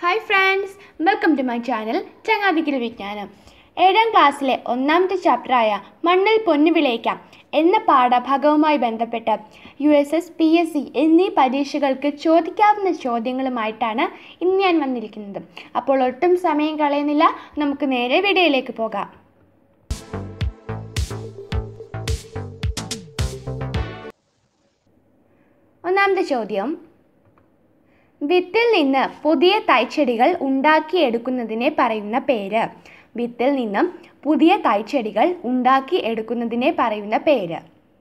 hi friends welcome to my channel ചങ്ങാതിക്കൽ വിജ്ഞാനം ഏഴാം ക്ലാസ്സിലെ ഒന്നാമത്തെ ചാപ്റ്ററായ മണ്ണിൽ പൊന്നു വിളയിക്കാം എന്ന പാഠഭാഗവുമായി ബന്ധപ്പെട്ട് U S S P S C എന്നീ പരീക്ഷകൾക്ക് ചോദിക്കാവുന്ന ചോദ്യങ്ങളുമായിട്ടാണ് ഇന്ന് ഞാൻ വന്നിരിക്കുന്നത് അപ്പോൾ ഒട്ടും സമയം കളയുന്നില്ല നമുക്ക് നേരെ വീഡിയോയിലേക്ക് പോകാം ഒന്നാമത്തെ ചോദ്യം വിത്തിൽ നിന്ന് പുതിയ തൈച്ചെടികൾ ഉണ്ടാക്കിയെടുക്കുന്നതിനെ പറയുന്ന പേര് വിത്തിൽ നിന്നും പുതിയ തൈച്ചെടികൾ ഉണ്ടാക്കി എടുക്കുന്നതിനെ പറയുന്ന പേര്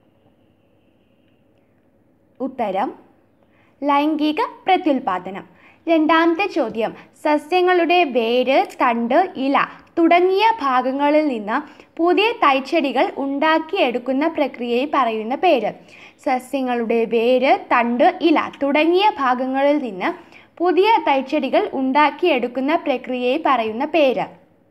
ഉത്തരം ലൈംഗിക പ്രത്യുൽപാദനം രണ്ടാമത്തെ ചോദ്യം സസ്യങ്ങളുടെ വേര് തണ്ട് ഇല തുടങ്ങിയ ഭാഗങ്ങളിൽ നിന്ന് പുതിയ തൈച്ചെടികൾ ഉണ്ടാക്കിയെടുക്കുന്ന പ്രക്രിയയെ പറയുന്ന പേര് സസ്യങ്ങളുടെ വേര് തണ്ട് ഇല തുടങ്ങിയ ഭാഗങ്ങളിൽ നിന്ന് പുതിയ തൈച്ചെടികൾ ഉണ്ടാക്കിയെടുക്കുന്ന പ്രക്രിയയെ പറയുന്ന പേര്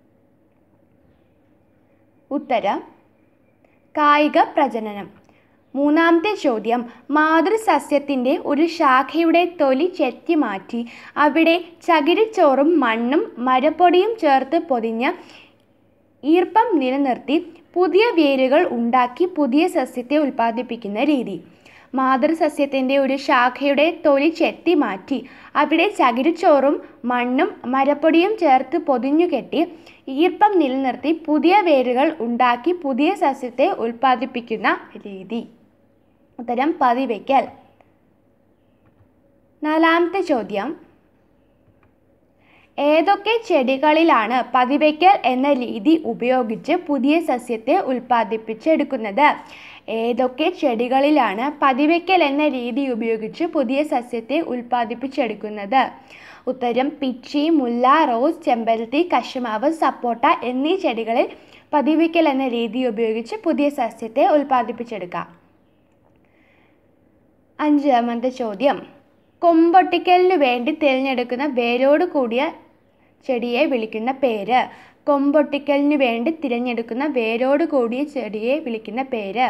ഉത്തരം കായിക പ്രജനനം മൂന്നാമത്തെ ചോദ്യം മാതൃസസ്യത്തിൻ്റെ ഒരു ശാഖയുടെ തൊലി ചെത്തി മാറ്റി അവിടെ ചകിരിച്ചോറും മണ്ണും മരപ്പൊടിയും ചേർത്ത് പൊതിഞ്ഞ് ഈർപ്പം നിലനിർത്തി പുതിയ വേരുകൾ ഉണ്ടാക്കി പുതിയ സസ്യത്തെ ഉൽപ്പാദിപ്പിക്കുന്ന രീതി മാതൃസസ്യത്തിൻ്റെ ഒരു ശാഖയുടെ തൊലി ചെത്തി മാറ്റി അവിടെ ചകിരിച്ചോറും മണ്ണും മരപ്പൊടിയും ചേർത്ത് പൊതിഞ്ഞു കെട്ടി ഈർപ്പം നിലനിർത്തി പുതിയ വേരുകൾ ഉണ്ടാക്കി പുതിയ സസ്യത്തെ ഉൽപ്പാദിപ്പിക്കുന്ന രീതി ഉത്തരം പതിവയ്ക്കൽ നാലാമത്തെ ചോദ്യം ഏതൊക്കെ ചെടികളിലാണ് പതിവയ്ക്കൽ എന്ന രീതി ഉപയോഗിച്ച് പുതിയ സസ്യത്തെ ഉൽപ്പാദിപ്പിച്ചെടുക്കുന്നത് ഏതൊക്കെ ചെടികളിലാണ് പതിവയ്ക്കൽ എന്ന രീതി ഉപയോഗിച്ച് പുതിയ സസ്യത്തെ ഉൽപ്പാദിപ്പിച്ചെടുക്കുന്നത് ഉത്തരം പിച്ചി മുല്ല റോസ് ചെമ്പരത്തി കശുമാവ് സപ്പോട്ട എന്നീ ചെടികളിൽ പതിവയ്ക്കൽ എന്ന രീതി ഉപയോഗിച്ച് പുതിയ സസ്യത്തെ ഉൽപ്പാദിപ്പിച്ചെടുക്കാം അഞ്ചാമത്തെ ചോദ്യം കൊമ്പൊട്ടിക്കലിന് വേണ്ടി തിരഞ്ഞെടുക്കുന്ന വേരോട് കൂടിയ ചെടിയെ വിളിക്കുന്ന പേര് കൊമ്പൊട്ടിക്കലിന് വേണ്ടി തിരഞ്ഞെടുക്കുന്ന വേരോട് കൂടിയ ചെടിയെ വിളിക്കുന്ന പേര്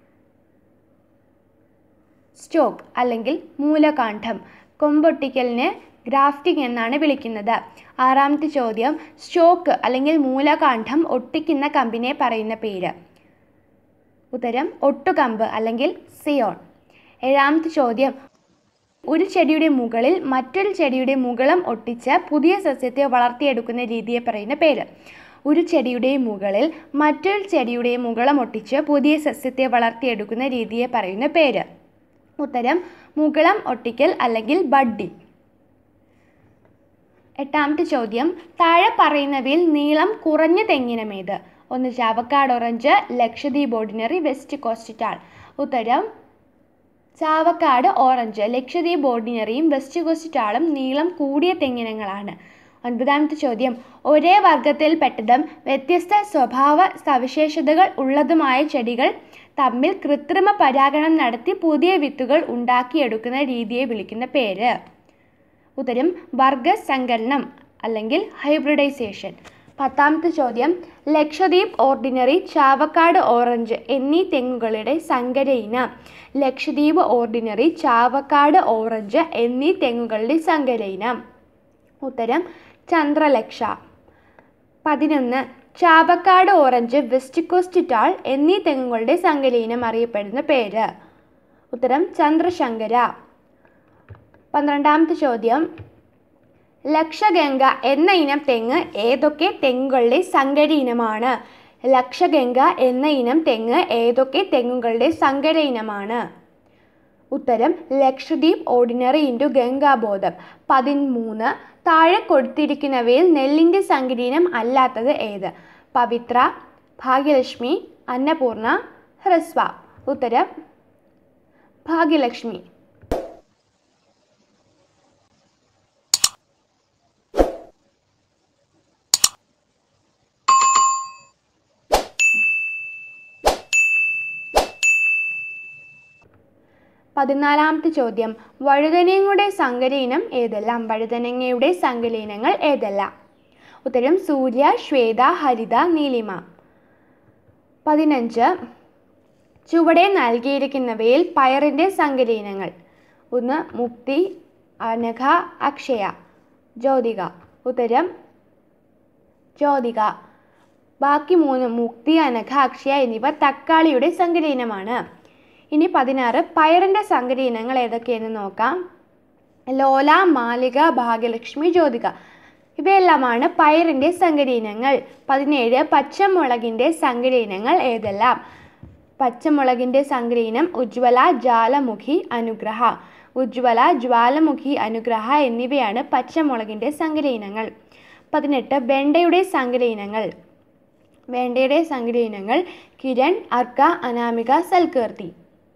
സ്റ്റോക്ക് അല്ലെങ്കിൽ മൂലകാന്ഡം കൊമ്പൊട്ടിക്കലിന് ഗ്രാഫ്റ്റിംഗ് എന്നാണ് വിളിക്കുന്നത് ആറാമത്തെ ചോദ്യം സ്റ്റോക്ക് അല്ലെങ്കിൽ മൂലകാന്ഡം ഒട്ടിക്കുന്ന കമ്പിനെ പറയുന്ന പേര് ഉത്തരം ഒട്ടുകമ്പ് അല്ലെങ്കിൽ സിയോൺ ഏഴാമത്തെ ചോദ്യം ഒരു ചെടിയുടെ മുകളിൽ മറ്റൊരു ചെടിയുടെ മുകളം ഒട്ടിച്ച് പുതിയ സസ്യത്തെ വളർത്തിയെടുക്കുന്ന രീതിയെ പറയുന്ന പേര് ഒരു ചെടിയുടെ മുകളിൽ മറ്റൊരു ചെടിയുടെ മുകളം ഒട്ടിച്ച് പുതിയ സസ്യത്തെ വളർത്തിയെടുക്കുന്ന രീതിയെ പറയുന്ന പേര് ഉത്തരം മുകളം ഒട്ടിക്കൽ അല്ലെങ്കിൽ ബഡ്ഡി എട്ടാമത്തെ ചോദ്യം താഴെ പറയുന്നവയിൽ നീളം കുറഞ്ഞ തെങ്ങിനമേത് ഒന്ന് Chavakkad orange Lakshadweep ordinary west coast tall ഉത്തരം ചാവക്കാട് ഓറഞ്ച് ലക്ഷദ്വീപ് ഓർഡിനറിയും വെസ്റ്റ് കോസ്റ്റ് ടാളും നീളം കൂടിയ തെങ്ങിനങ്ങളാണ് ഒൻപതാമത്തെ ചോദ്യം ഒരേ വർഗത്തിൽപ്പെട്ടതും വ്യത്യസ്ത സ്വഭാവ സവിശേഷതകൾ ഉള്ളതുമായ ചെടികൾ തമ്മിൽ കൃത്രിമ പരാഗണം നടത്തി പുതിയ വിത്തുകൾ ഉണ്ടാക്കിയെടുക്കുന്ന രീതിയെ വിളിക്കുന്ന പേര് ഉത്തരം വർഗസങ്കലനം അല്ലെങ്കിൽ ഹൈബ്രിഡൈസേഷൻ പത്താമത്തെ ചോദ്യം ലക്ഷദ്വീപ് ഓർഡിനറി ചാവക്കാട് ഓറഞ്ച് എന്നീ തെങ്ങുകളുടെ സങ്കര ഇനം ലക്ഷദ്വീപ് ഓർഡിനറി ചാവക്കാട് ഓറഞ്ച് എന്നീ തെങ്ങുകളുടെ സങ്കര ഇനം ഉത്തരം ചന്ദ്രലക്ഷ പതിനൊന്ന് Chavakkad orange west coast tall എന്നീ തെങ്ങുകളുടെ സങ്കര ഇനം അറിയപ്പെടുന്ന പേര് ഉത്തരം ചന്ദ്രശങ്കര പന്ത്രണ്ടാമത്തെ ചോദ്യം ലക്ഷഗംഗ എന്ന ഇനം തെങ്ങ് ഏതൊക്കെ തെങ്ങുകളുടെ സങ്കര ഇനമാണ് ലക്ഷഗംഗ എന്ന ഇനം തെങ്ങ് ഏതൊക്കെ തെങ്ങുകളുടെ സങ്കര ഇനമാണ് ഉത്തരം ലക്ഷദ്വീപ് ഓർഡിനറി ഇൻറ്റു ഗംഗാബോധം പതിമൂന്ന് താഴെ കൊടുത്തിരിക്കുന്നവയിൽ നെല്ലിൻ്റെ സങ്കരീനം അല്ലാത്തത് ഏത് പവിത്ര ഭാഗ്യലക്ഷ്മി അന്നപൂർണ ഹ്രസ്വ ഉത്തരം ഭാഗ്യലക്ഷ്മി പതിനാലാമത്തെ ചോദ്യം വഴുതനങ്ങയുടെ സങ്കരയിനം ഏതെല്ലാം വഴുതനങ്ങയുടെ സങ്കലീനങ്ങൾ ഏതെല്ലാം ഉത്തരം സൂര്യ ശ്വേത ഹരിത നീലിമ പതിനഞ്ച് ചുവടെ നൽകിയിരിക്കുന്നവയിൽ പയറിൻ്റെ സങ്കലീനങ്ങൾ ഒന്ന് മുക്തി അനഘ അക്ഷയ ജ്യോതിക ഉത്തരം ജ്യോതിക ബാക്കി മൂന്ന് മുക്തി അനഘ അക്ഷയ എന്നിവ തക്കാളിയുടെ സങ്കരീനമാണ് ഇനി പതിനാറ് പയറിൻ്റെ സങ്കരീനങ്ങൾ ഏതൊക്കെയെന്ന് നോക്കാം ലോല മാലിക ഭാഗ്യലക്ഷ്മി ജ്യോതിക ഇവയെല്ലാമാണ് പയറിൻ്റെ സങ്കരീനങ്ങൾ പതിനേഴ് പച്ചമുളകിൻ്റെ സങ്കരീനങ്ങൾ ഏതെല്ലാം പച്ചമുളകിൻ്റെ സങ്കരീനം ഉജ്ജ്വല ജ്വാലമുഖി അനുഗ്രഹ ഉജ്ജ്വല ജ്വാലമുഖി അനുഗ്രഹ എന്നിവയാണ് പച്ചമുളകിൻ്റെ സങ്കരീനങ്ങൾ പതിനെട്ട് വെണ്ടയുടെ സങ്കരീനങ്ങൾ വേണ്ടയുടെ സങ്കരീനങ്ങൾ കിരൺ അർക്ക അനാമിക സൽകീർത്തി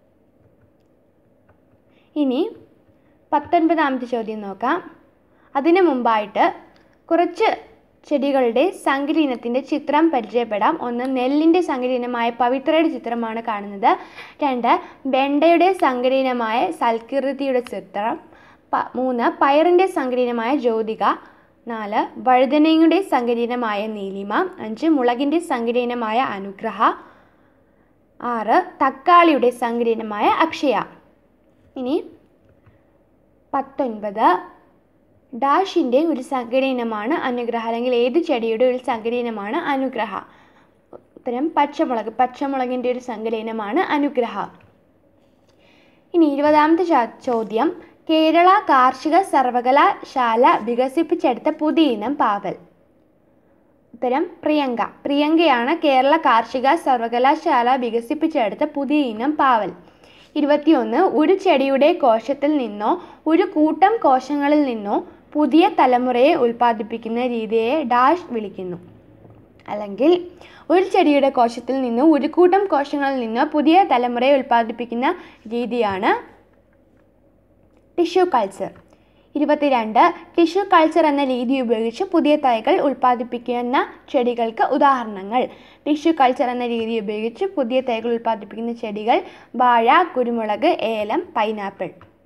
ഇനി പത്തൊൻപതാമത്തെ ചോദ്യം നോക്കാം അതിനു മുമ്പായിട്ട് കുറച്ച് ചെടികളുടെ സങ്കലീനത്തിൻ്റെ ചിത്രം പരിചയപ്പെടാം ഒന്ന് നെല്ലിൻ്റെ സങ്കലീനമായ പവിത്രയുടെ ചിത്രമാണ് കാണുന്നത് രണ്ട് വെണ്ടയുടെ സങ്കലീനമായ സൽകീർത്തിയുടെ ചിത്രം പ മൂന്ന് പയറിൻ്റെ സങ്കലീനമായ ജ്യോതിക നാല് വഴുതനയുടെ സങ്കലീനമായ നീലിമ അഞ്ച് മുളകിൻ്റെ സങ്കലീനമായ അനുഗ്രഹ ആറ് തക്കാളിയുടെ സങ്കലീനമായ അക്ഷയ ഇനി പത്തൊൻപത് ഡാഷിൻ്റെ ഒരു സങ്കരീനമാണ് അനുഗ്രഹ അല്ലെങ്കിൽ ഏത് ചെടിയുടെ ഒരു സങ്കരീനമാണ് അനുഗ്രഹ ഉത്തരം പച്ചമുളക് പച്ചമുളകിൻ്റെ ഒരു സങ്കരീനമാണ് അനുഗ്രഹ ഇനി ഇരുപതാമത്തെ ചോ- ചോദ്യം കേരള കാർഷിക സർവകലാശാല വികസിപ്പിച്ചെടുത്ത പുതിയ ഇനം പാവൽ ഉത്തരം പ്രിയങ്ക പ്രിയങ്കയാണ് കേരള കാർഷിക സർവകലാശാല വികസിപ്പിച്ചെടുത്ത പുതിയ ഇനം പാവൽ ഇരുപത്തിയൊന്ന് ഒരു ചെടിയുടെ കോശത്തിൽ നിന്നോ ഒരു കൂട്ടം കോശങ്ങളിൽ നിന്നോ പുതിയ തലമുറയെ ഉൽപ്പാദിപ്പിക്കുന്ന രീതിയെ ഡാഷ് വിളിക്കുന്നു അല്ലെങ്കിൽ ഒരു ചെടിയുടെ കോശത്തിൽ നിന്നോ ഒരു കൂട്ടം കോശങ്ങളിൽ നിന്നോ പുതിയ തലമുറയെ ഉൽപ്പാദിപ്പിക്കുന്ന രീതിയാണ് ടിഷ്യൂ കൾച്ചർ ഇരുപത്തിരണ്ട് ടിഷ്യൂ കൾച്ചർ എന്ന രീതി ഉപയോഗിച്ച് പുതിയ തൈകൾ ഉൽപ്പാദിപ്പിക്കുന്ന ചെടികൾക്ക് ഉദാഹരണങ്ങൾ ടിഷ്യൂ കൾച്ചർ എന്ന രീതി ഉപയോഗിച്ച് പുതിയ തൈകൾ ഉൽപ്പാദിപ്പിക്കുന്ന ചെടികൾ വാഴ കുരുമുളക് ഏലം പൈനാപ്പിൾ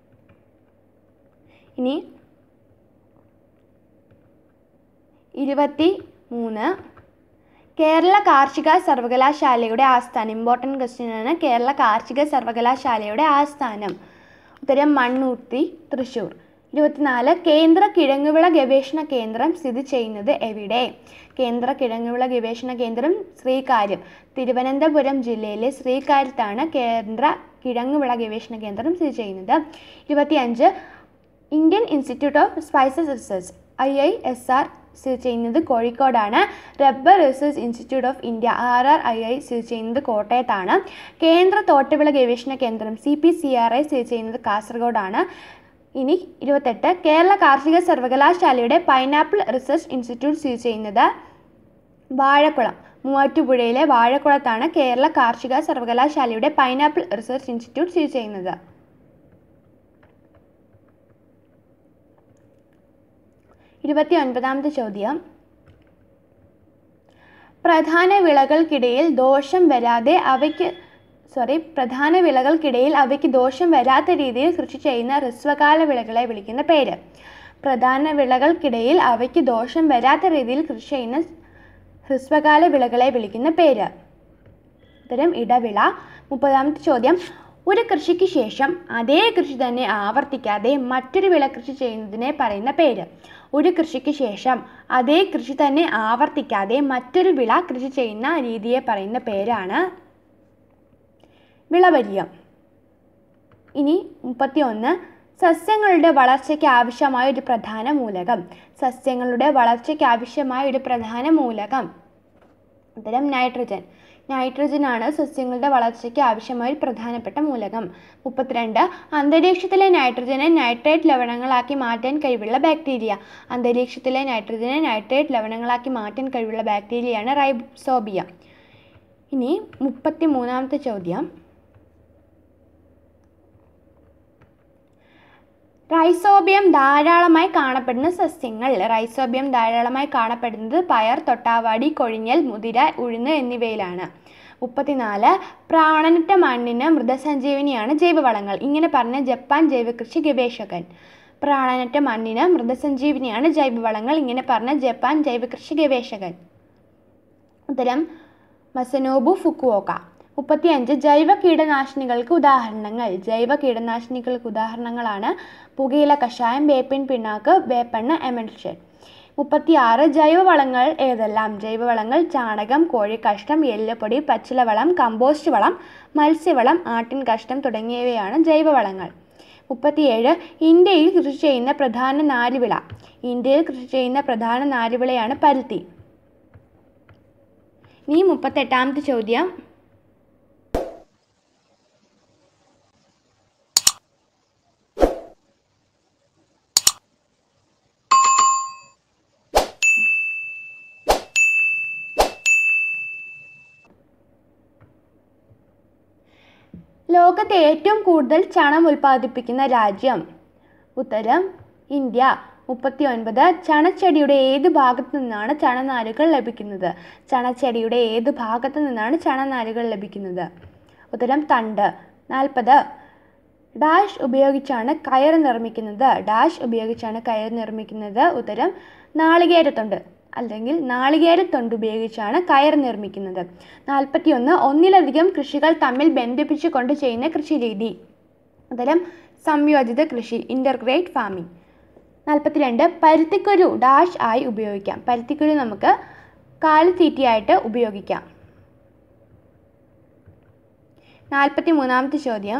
ഇനി ഇരുപത്തി മൂന്ന് കേരള കാർഷിക സർവകലാശാലയുടെ ആസ്ഥാനം ഇമ്പോർട്ടൻറ്റ് ക്വസ്റ്റ്യൻ ആണ് കേരള കാർഷിക സർവകലാശാലയുടെ ആസ്ഥാനം ഉത്തരം മണ്ണൂത്തി തൃശ്ശൂർ ഇരുപത്തിനാല് കേന്ദ്ര കിഴങ്ങുവിള ഗവേഷണ കേന്ദ്രം സ്ഥിതി ചെയ്യുന്നത് എവിടെ കേന്ദ്ര കിഴങ്ങുവിള ഗവേഷണ കേന്ദ്രം ശ്രീകാര്യം തിരുവനന്തപുരം ജില്ലയിലെ ശ്രീകാര്യത്താണ് കേന്ദ്ര കിഴങ്ങുവിള ഗവേഷണ കേന്ദ്രം സ്ഥിതി ചെയ്യുന്നത് ഇരുപത്തിയഞ്ച് Indian Institute of Spices Research I I S R സ്ഥിതി ചെയ്യുന്നത് കോഴിക്കോടാണ് Rubber Research Institute of India R R I I സ്ഥിതി ചെയ്യുന്നത് കോട്ടയത്താണ് കേന്ദ്ര തോട്ടവിള ഗവേഷണ കേന്ദ്രം C P C R I സ്ഥിതി ചെയ്യുന്നത് കാസർഗോഡാണ് ഇനി ഇരുപത്തെട്ട് കേരള കാർഷിക സർവകലാശാലയുടെ പൈനാപ്പിൾ റിസർച്ച് ഇൻസ്റ്റിറ്റ്യൂട്ട് സ്ഥിതി ചെയ്യുന്നത് വാഴക്കുളം മൂവാറ്റുപുഴയിലെ വാഴക്കുളത്താണ് കേരള കാർഷിക സർവകലാശാലയുടെ പൈനാപ്പിൾ റിസർച്ച് ഇൻസ്റ്റിറ്റ്യൂട്ട് സ്ഥിതി ചെയ്യുന്നത് ഇരുപത്തി ഒൻപതാമത്തെ ചോദ്യം പ്രധാന വിളകൾക്കിടയിൽ ദോഷം വരാതെ അവയ്ക്ക് സോറി പ്രധാന വിളകൾക്കിടയിൽ അവയ്ക്ക് ദോഷം വരാത്ത രീതിയിൽ കൃഷി ചെയ്യുന്ന ഹ്രസ്വകാല വിളകളെ വിളിക്കുന്ന പേര് പ്രധാന വിളകൾക്കിടയിൽ അവയ്ക്ക് ദോഷം വരാത്ത രീതിയിൽ കൃഷി ചെയ്യുന്ന ഹ്രസ്വകാല വിളകളെ വിളിക്കുന്ന പേര് ഉത്തരം ഇടവിള മുപ്പതാമത്തെ ചോദ്യം ഒരു കൃഷിക്ക് ശേഷം അതേ കൃഷി തന്നെ ആവർത്തിക്കാതെ മറ്റൊരു വിള കൃഷി ചെയ്യുന്നതിനെ പറയുന്ന പേര് ഒരു കൃഷിക്ക് ശേഷം അതേ കൃഷി തന്നെ ആവർത്തിക്കാതെ മറ്റൊരു വിള കൃഷി ചെയ്യുന്ന രീതിയെ പറയുന്ന പേരാണ് വിളവരിയം ഇനി മുപ്പത്തി ഒന്ന് സസ്യങ്ങളുടെ വളർച്ചയ്ക്ക് ആവശ്യമായ ഒരു പ്രധാന മൂലകം സസ്യങ്ങളുടെ വളർച്ചയ്ക്ക് ആവശ്യമായ ഒരു പ്രധാന മൂലകം ഉത്തരം നൈട്രജൻ നൈട്രജനാണ് സസ്യങ്ങളുടെ വളർച്ചയ്ക്ക് ആവശ്യമായ ഒരു പ്രധാനപ്പെട്ട മൂലകം മുപ്പത്തിരണ്ട് അന്തരീക്ഷത്തിലെ നൈട്രജനെ നൈട്രേറ്റ് ലവണങ്ങളാക്കി മാറ്റാൻ കഴിവുള്ള ബാക്ടീരിയ അന്തരീക്ഷത്തിലെ നൈട്രജനെ നൈട്രേറ്റ് ലവണങ്ങളാക്കി മാറ്റാൻ കഴിവുള്ള ബാക്ടീരിയയാണ് റൈസോബിയ ഇനി മുപ്പത്തി മൂന്നാമത്തെ ചോദ്യം റൈസോബിയം ധാരാളമായി കാണപ്പെടുന്ന സസ്യങ്ങൾ റൈസോബിയം ധാരാളമായി കാണപ്പെടുന്നത് പയർ തൊട്ടാവാടി കൊഴിഞ്ഞൽ മുതിര ഉഴുന്ന് എന്നിവയിലാണ് മുപ്പത്തിനാല് പ്രാണനറ്റ മണ്ണിന് മൃതസഞ്ജീവനിയാണ് ജൈവവളങ്ങൾ ഇങ്ങനെ പറഞ്ഞ ജപ്പാൻ ജൈവകൃഷി ഗവേഷകൻ പ്രാണനറ്റ മണ്ണിന് മൃതസഞ്ജീവനിയാണ് ജൈവവളങ്ങൾ ഇങ്ങനെ പറഞ്ഞ ജപ്പാൻ ജൈവകൃഷി ഗവേഷകൻ ഉത്തരം മസനോബു ഫുക്കുവോക്ക മുപ്പത്തിയഞ്ച് ജൈവ കീടനാശിനികൾക്ക് ഉദാഹരണങ്ങൾ ജൈവ കീടനാശിനികൾക്ക് ഉദാഹരണങ്ങളാണ് പുകയില കഷായം വേപ്പിൻ പിണ്ണാക്ക് വേപ്പെണ്ണ എമൽഷൻ മുപ്പത്തിയാറ് ജൈവവളങ്ങൾ ഏതെല്ലാം ജൈവവളങ്ങൾ ചാണകം കോഴിക്കാഷ്ടം എല്ലുപൊടി പച്ചിലവളം കമ്പോസ്റ്റ് വളം മത്സ്യവളം ആട്ടിൻ കാഷ്ടം തുടങ്ങിയവയാണ് ജൈവവളങ്ങൾ മുപ്പത്തിയേഴ് ഇന്ത്യയിൽ കൃഷി ചെയ്യുന്ന പ്രധാന നാരുവിള ഇന്ത്യയിൽ കൃഷി ചെയ്യുന്ന പ്രധാന നാരുവിളയാണ് പരുത്തി ഇനി മുപ്പത്തെട്ടാമത്തെ ചോദ്യം ലോകത്തെ ഏറ്റവും കൂടുതൽ ചണം ഉൽപ്പാദിപ്പിക്കുന്ന രാജ്യം ഉത്തരം ഇന്ത്യ മുപ്പത്തി ഒൻപത് ചണച്ചെടിയുടെ ഏത് ഭാഗത്തു നിന്നാണ് ചണനാരുകൾ ലഭിക്കുന്നത് ചണച്ചെടിയുടെ ഏത് ഭാഗത്തു നിന്നാണ് ചണനാരുകൾ ലഭിക്കുന്നത് ഉത്തരം തണ്ട് നാൽപ്പത് ഡാഷ് ഉപയോഗിച്ചാണ് കയർ നിർമ്മിക്കുന്നത് ഡാഷ് ഉപയോഗിച്ചാണ് കയർ നിർമ്മിക്കുന്നത് ഉത്തരം നാളികേരത്തൊണ്ട് അല്ലെങ്കിൽ നാളികേരത്തൊണ്ട് ഉപയോഗിച്ചാണ് കയർ നിർമ്മിക്കുന്നത് നാൽപ്പത്തിയൊന്ന് ഒന്നിലധികം കൃഷികൾ തമ്മിൽ ബന്ധിപ്പിച്ചുകൊണ്ട് ചെയ്യുന്ന കൃഷി രീതി ഉത്തരം സംയോജിത കൃഷി ഇൻ്റർഗ്രേറ്റ് ഫാമിംഗ് നാൽപ്പത്തിരണ്ട് പരുത്തിക്കുരു ഡാഷ് ആയി ഉപയോഗിക്കാം പരുത്തിക്കുരു നമുക്ക് കാലിത്തീറ്റയായിട്ട് ഉപയോഗിക്കാം നാൽപ്പത്തി മൂന്നാമത്തെ ചോദ്യം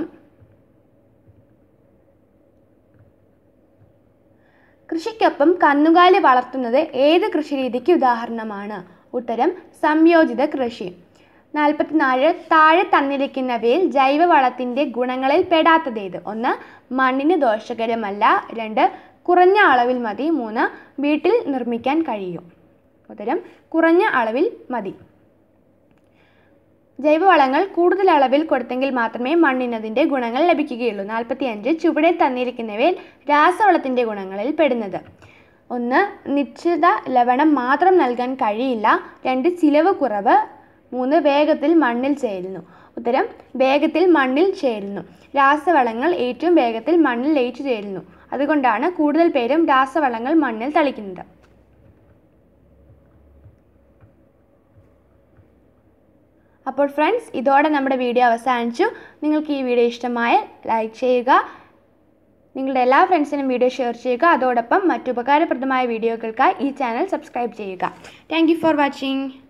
കൃഷിക്കൊപ്പം കന്നുകാലി വളർത്തുന്നത് ഏത് കൃഷിരീതിക്ക് ഉദാഹരണമാണ് ഉത്തരം സംയോജിത കൃഷി നാൽപ്പത്തിനാല് താഴെ തന്നിരിക്കുന്നവയിൽ ജൈവവളത്തിൻ്റെ ഗുണങ്ങളിൽ പെടാത്തതേത് ഒന്ന് മണ്ണിന് ദോഷകരമല്ല രണ്ട് കുറഞ്ഞ അളവിൽ മതി മൂന്ന് വീട്ടിൽ നിർമ്മിക്കാൻ കഴിയും ഉത്തരം കുറഞ്ഞ അളവിൽ മതി ജൈവവളങ്ങൾ കൂടുതൽ അളവിൽ കൊടുത്തെങ്കിൽ മാത്രമേ മണ്ണിനതിൻ്റെ ഗുണങ്ങൾ ലഭിക്കുകയുള്ളൂ നാൽപ്പത്തിയഞ്ച് ചുവടെ തന്നിരിക്കുന്നവയിൽ രാസവളത്തിൻ്റെ ഗുണങ്ങളിൽ പെടുന്നത് ഒന്ന് നിശ്ചിത ലവണം മാത്രം നൽകാൻ കഴിയില്ല രണ്ട് ചിലവ് കുറവ് മൂന്ന് വേഗത്തിൽ മണ്ണിൽ ചേരുന്നു ഉത്തരം വേഗത്തിൽ മണ്ണിൽ ചേരുന്നു രാസവളങ്ങൾ ഏറ്റവും വേഗത്തിൽ മണ്ണിൽ ലയിച്ചു ചേരുന്നു അതുകൊണ്ടാണ് കൂടുതൽ പേരും രാസവളങ്ങൾ മണ്ണിൽ തളിക്കുന്നത് അപ്പോൾ ഫ്രണ്ട്സ് ഇതോടെ നമ്മുടെ വീഡിയോ അവസാനിച്ചു നിങ്ങൾക്ക് ഈ വീഡിയോ ഇഷ്ടമായാൽ ലൈക്ക് ചെയ്യുക നിങ്ങളുടെ എല്ലാ ഫ്രണ്ട്സിനും വീഡിയോ ഷെയർ ചെയ്യുക അതോടൊപ്പം മറ്റു ഉപകാരപ്രദമായ വീഡിയോകൾക്കായി ഈ ചാനൽ സബ്സ്ക്രൈബ് ചെയ്യുക താങ്ക് ഫോർ വാച്ചിങ്